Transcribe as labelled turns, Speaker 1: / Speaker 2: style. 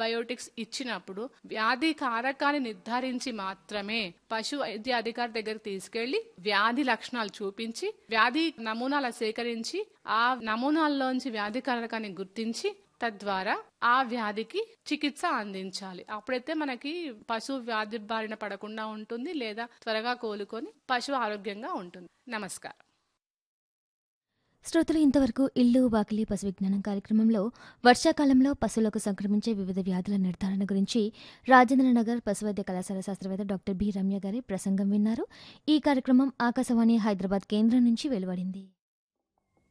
Speaker 1: antibiotics ఇచ్చినప్పుడు వ్యాధి కారకాన్ని నిర్ధారించి మాత్రమే పశు వైద్య అధికారి దగ్గరికి తీసుకెళ్లి వ్యాధి లక్షణాలు చూపించి వ్యాధి నమూనాల సేకరించి ఆ నమూనాల్లోంచి వ్యాధి కారకాన్ని గుర్తించి తద్వారా ఆ వ్యాధికి చికిత్స అందించాలి అప్పుడైతే మనకి పశువు వ్యాధి బారిన పడకుండా ఉంటుంది లేదా త్వరగా కోలుకొని పశువు ఆరోగ్యంగా ఉంటుంది నమస్కారం
Speaker 2: శ్రోతలు ఇంతవరకు ఇల్లు వాకిలి పశు విజ్ఞానం కార్యక్రమంలో వర్షాకాలంలో పశువులకు సంక్రమించే వివిధ వ్యాధుల నిర్ధారణ గురించి రాజేంద్రనగర్ పశువైద్య కళాశాల శాస్త్రవేత్త డాక్టర్ బి రమ్య గారి ప్రసంగం విన్నారు ఈ కార్యక్రమం ఆకాశవాణి హైదరాబాద్ కేంద్రం నుంచి వెలువడింది